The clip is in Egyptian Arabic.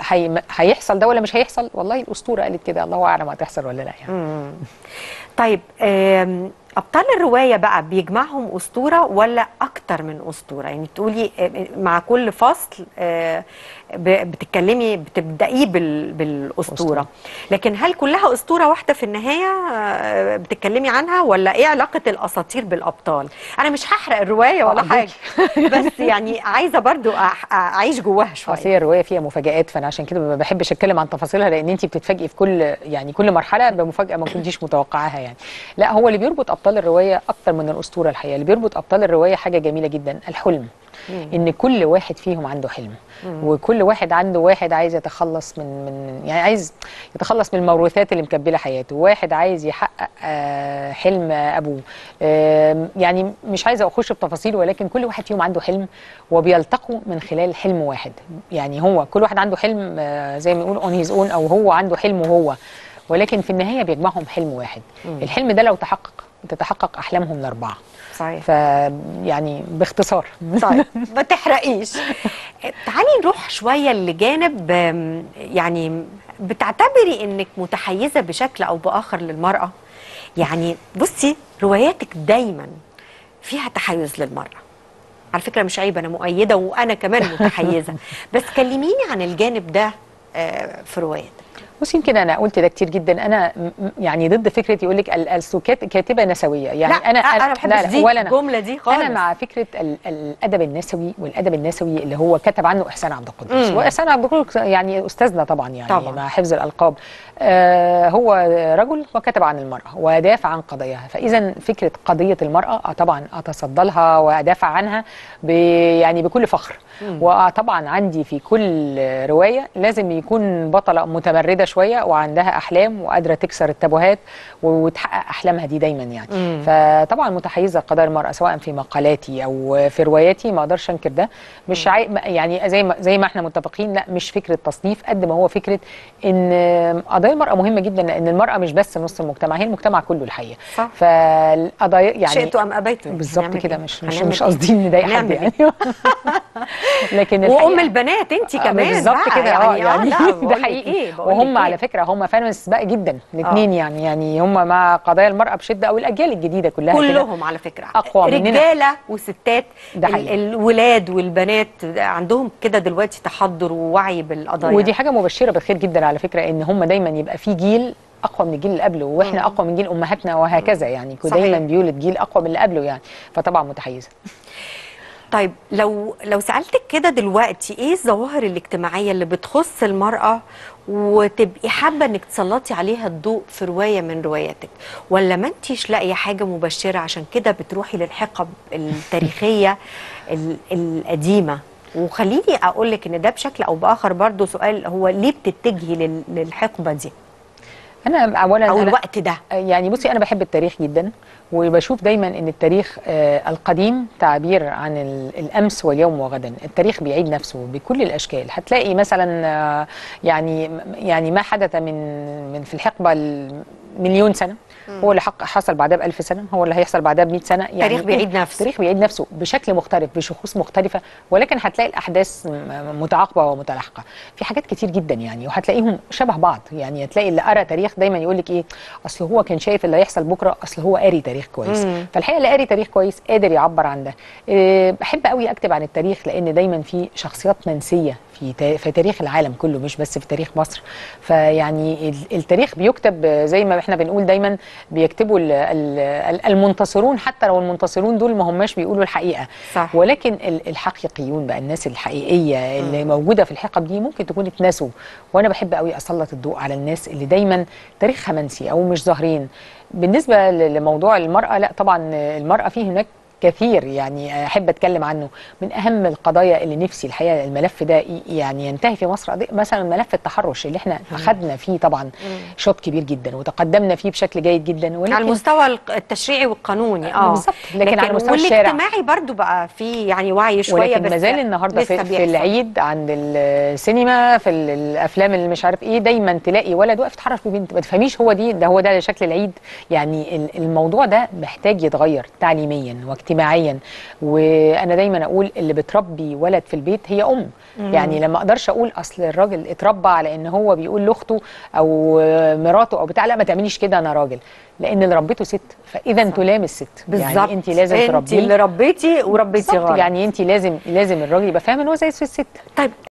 هي... هيحصل ده ولا مش هيحصل والله الاسطوره قالت كده الله اعلم هتحصل ولا لا يعني طيب آم، ابطال الروايه بقى بيجمعهم اسطوره ولا اكتر من اسطوره يعني تقولي آه، مع كل فصل آه، ب- بتتكلمي بتبدايه بال- بالاسطوره أسطورة. لكن هل كلها اسطوره واحده في النهايه آه، بتتكلمي عنها ولا ايه علاقه الاساطير بالابطال انا مش هحرق الروايه ولا حاجه أرجوكي. بس يعني عايزه برضو أح- اعيش جواها شويه اصل هي الروايه فيها مفاجآت فانا عشان كده ما بحبش اتكلم عن تفاصيلها لان انت بتتفاجئي في كل يعني كل مرحله بمفاجاه ما كنتيش متوقعاها يعني لا هو اللي بيربط ابطال الروايه اكتر من الاسطوره الحقيقه اللي بيربط ابطال الروايه حاجه جميله جدا الحلم ان كل واحد فيهم عنده حلم وكل واحد عنده واحد عايز يتخلص من من يعني عايز يتخلص من الموروثات اللي مكبله حياته واحد عايز يحقق آه، حلم ابوه آم، يعني مش عايزه اخش بتفاصيل ولكن كل واحد فيهم عنده حلم وبيلتقوا من خلال حلم واحد يعني هو كل واحد عنده حلم آه، زي ما يقول اون هيز اون او هو عنده حلمه هو ولكن في النهايه بيجمعهم حلم واحد الحلم ده لو تحقق تتحقق احلامهم الاربعه صحيح ف يعني باختصار طيب ما تحرقيش تعالي نروح شويه لجانب آم، يعني بتعتبري انك متحيزه بشكل او باخر للمراه يعني بصي رواياتك دايما فيها تحيز للمراه على فكره مش عيب انا مؤيده وانا كمان متحيزه بس كلميني عن الجانب ده آه، في رواياتك بص يمكن انا قلت ده كتير جدا انا م- م- يعني ضد فكره يقول لك ال- السكات كاتبه نسويه يعني لا انا انا ما بحبش دي ولا أنا. الجمله دي خالص انا مع فكره ال- الادب النسوي والادب النسوي اللي هو كتب عنه احسان عبد القدوس مم. واحسان عبد القدوس يعني استاذنا طبعا يعني طبعاً. مع حفظ الالقاب آه هو رجل وكتب عن المراه ودافع عن قضاياها فاذا فكره قضيه المراه آه طبعا اتصدى لها وادافع عنها ب يعني بكل فخر وطبعا عندي في كل روايه لازم يكون بطله متمرده شويه وعندها احلام وقادره تكسر التابوهات وتحقق احلامها دي دايما يعني مم. فطبعا متحيزه لقضايا المراه سواء في مقالاتي او في رواياتي ما اقدرش انكر ده مش عاي... ما- يعني زي ما زي ما احنا متفقين لا مش فكره تصنيف قد ما هو فكره ان قضايا المراه مهمه جدا لان المراه مش بس نص المجتمع هي المجتمع كله الحقيقه صح. فالقضايا يعني شئتوا ام ابيتم بالظبط هنعمل كده إيه؟ مش مش هنعمل مش إيه؟ قصدي نضايق حد هنعمل يعني لكن وام الحقيقة- البنات انت آه، كمان بالظبط بقى، كده اه يعني لا، ده بقول لك حقيقي إيه، بقول لك وهم إيه. على فكره هم فانوس بقى جدا الاثنين يعني يعني هم مع قضايا المراه بشده او الاجيال الجديده كلها كده. كلهم على فكره أقوى مننا. رجاله وستات ده ال- حقيقي. الولاد والبنات عندهم كده دلوقتي تحضر ووعي بالقضايا ودي حاجه مبشره بالخير جدا على فكره ان هم دايما يبقى في جيل اقوى من الجيل اللي قبله واحنا اقوى من جيل امهاتنا وهكذا يعني صحيح. دايما بيولد جيل اقوى من اللي قبله يعني فطبعا متحيزه طيب لو لو سالتك كده دلوقتي ايه الظواهر الاجتماعيه اللي بتخص المراه وتبقي حابه انك تسلطي عليها الضوء في روايه من رواياتك ولا ما انتيش لاقيه حاجه مبشره عشان كده بتروحي للحقب التاريخيه ال- القديمه وخليني اقول لك ان ده بشكل او باخر برضو سؤال هو ليه بتتجهي لل- للحقبه دي انا اولا او أنا الوقت ده يعني بصي انا بحب التاريخ جدا وبشوف دايما ان التاريخ آه القديم تعبير عن ال- الامس واليوم وغدا التاريخ بيعيد نفسه بكل الاشكال هتلاقي مثلا آه يعني يعني ما حدث من من في الحقبه المليون سنه هو اللي حق حصل بعدها بألف سنة هو اللي هيحصل بعدها بمئة سنة يعني التاريخ بيعيد نفسه. التاريخ بيعيد نفسه بشكل مختلف بشخوص مختلفة ولكن هتلاقي الأحداث م- متعاقبة ومتلاحقة في حاجات كتير جدا يعني وهتلاقيهم شبه بعض يعني هتلاقي اللي قرا تاريخ دايما يقول لك ايه اصل هو كان شايف اللي هيحصل بكره اصل هو قاري تاريخ كويس مم. فالحقيقه اللي قاري تاريخ كويس قادر يعبر عن ده إيه، بحب قوي اكتب عن التاريخ لان دايما في شخصيات منسيه في تا- في تاريخ العالم كله مش بس في تاريخ مصر فيعني ال- التاريخ بيكتب زي ما احنا بنقول دايما بيكتبوا ال- ال- المنتصرون حتى لو المنتصرون دول ما هماش بيقولوا الحقيقه صح. ولكن ال- الحقيقيون بقى الناس الحقيقيه اللي موجوده في الحقب دي ممكن تكون اتنسوا وانا بحب قوي اسلط الضوء على الناس اللي دايما تاريخها منسي او مش ظاهرين بالنسبه ل- لموضوع المراه لا طبعا المراه فيه هناك كثير يعني احب اتكلم عنه من اهم القضايا اللي نفسي الحقيقه الملف ده ي- يعني ينتهي في مصر قضية- مثلا ملف التحرش اللي احنا اخذنا فيه طبعا شوط كبير جدا وتقدمنا فيه بشكل جيد جدا ولكن على المستوى الق- التشريعي والقانوني اه بالظبط، لكن على مستوى الشارع. والاجتماعي برضو بقى في يعني وعي شويه ولكن بس ما زال النهارده لسه في, في بيحصل. العيد عند السينما في ال- الافلام اللي مش عارف ايه دايما تلاقي ولد واقف يتحرش ببنت ما تفهميش هو دي ده هو ده شكل العيد يعني ال- الموضوع ده محتاج يتغير تعليميا واجتماعيا اجتماعيا وانا دايما اقول اللي بتربي ولد في البيت هي ام يعني لما اقدرش اقول اصل الراجل اتربى على ان هو بيقول لاخته او مراته او بتاع لا ما تعمليش كده انا راجل لان اللي ربيته ست فاذا تلام الست بالظبط يعني انت لازم انت تربيه اللي ربيتي وربيتي بالظبط، غلط يعني انت لازم لازم الراجل يبقى فاهم ان هو زي الست طيب